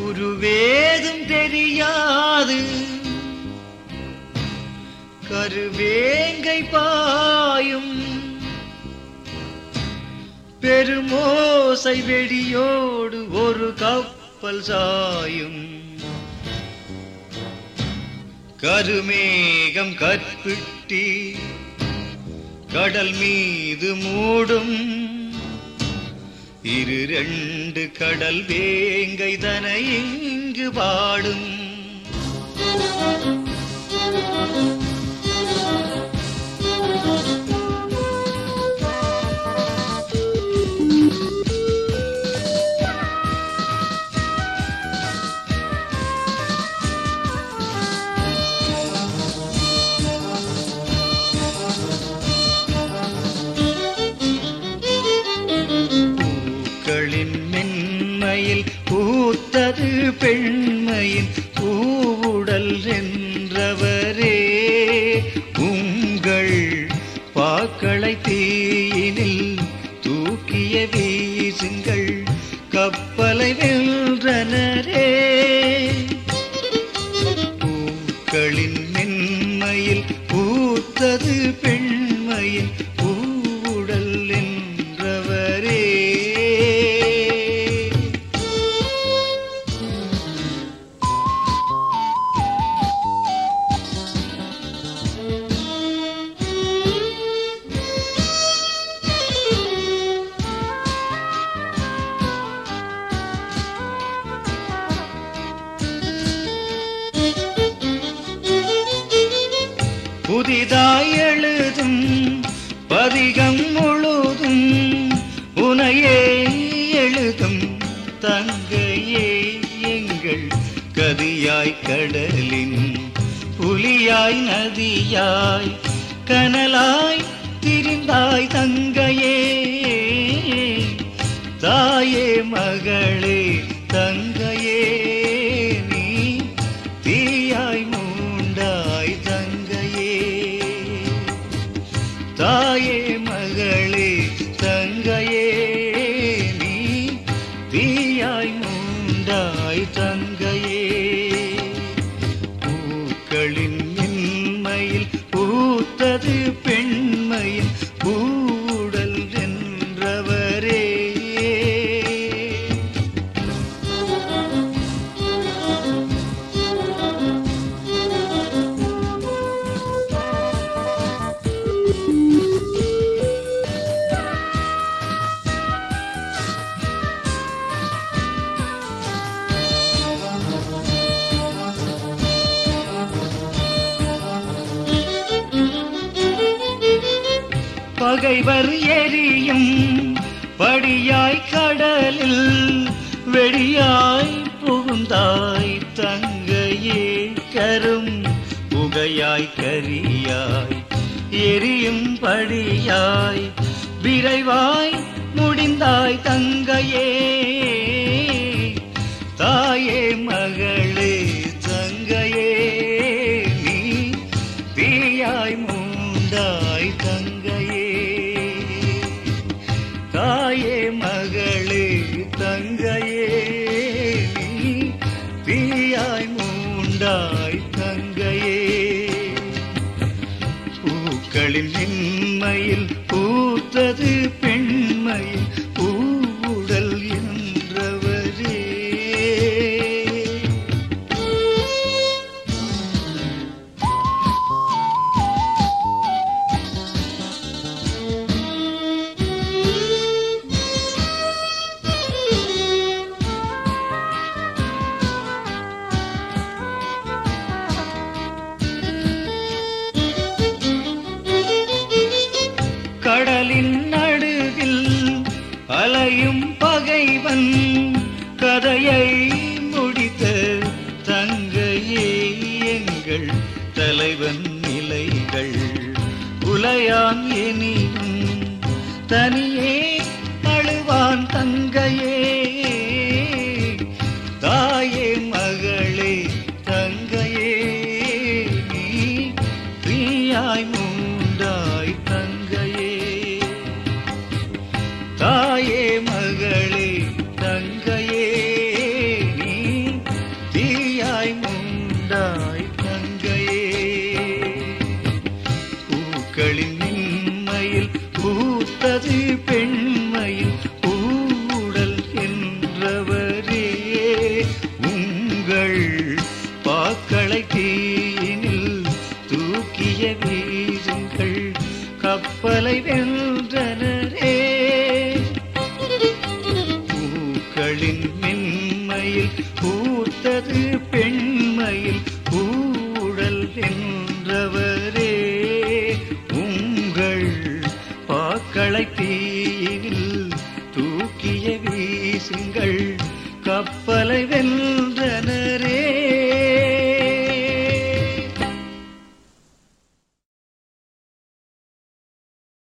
உருவேதும் தெரியாது கருவேங்கை பாயும் பெருமோசை வெடியோடு ஒரு கப்பல் சாயும் கருமேகம் கற்பிட்டி கடல் மீது மூடும் இரு ரெண்டு கடல் வேங்கை தன இங்கு பாடும் பூக்களின் மென்மையில் பூத்தது பெண்மையின் பூவுடல் என்றவரே உங்கள் பாக்களை தீயினில் தூக்கிய வீசுங்கள் கப்பலை வென்றனரே பூக்களின் மென்மையில் பூத்தது பெண்மையின் பூவுடல் என்றவரே புதிதாய் எழுதும் பதிகம் முழுதும் உனையே எழுதும் தங்கையே எங்கள் கதியாய் கடலின் புலியாய் நதியாய் கனலாய் திரிந்தாய் தங்கையே தாயே மகளே தங்கையே நீ தீயாய் மூண்டாய் தங்கையே தாயே மகளே தங்கையே நீ தீயாய் மூண்டாய் தங்கையே பூக்களின் மென்மையில் பூத்தது பெண்மையின் பூடல் என்றவரே பகைவர் எரியும் படியாய் கடலில் வெடியாய் புகுந்தாய் தங்கையே கரும் புகையாய் கரியாய் எரியும் படியாய் விரைவாய் முடிந்தாய் தங்கையே தாயே மகளே தங்கையே நீ தீயாய் மூண்டாய் தங்கையே தாயே மகளே தங்கையே நீ தீயாய் மூண்டாய் தங்கையே பூக்களின் இன்மையில் பூத்தது பெண்மையில் பூவுடல் என்றவரே கடலின் நடுவில் அலையும் பகைவன் கதையை முடித்த தங்கையே எங்கள் தலைவன் நிலைகள் உலையான் எனினும் தனியே அழுவான் தங்கையே தாயே மகளே தங்கையே நீ தீயாய் மூண்டாய் தங்கையே தாயே மகளே தங்கையே நீ பூத்தது பெண்மையின் ஊடல் என்றவரே உங்கள் பாக்களை தீயினில் தூக்கிய வீசுங்கள் கப்பலை வென்றனரே பூக்களின் மென்மையில் பூத்தது பெண்மையில் ஊழல் என்றவரே உங்கள் பாக்களை தீயில் தூக்கிய வீசுங்கள் கப்பலை வென்ற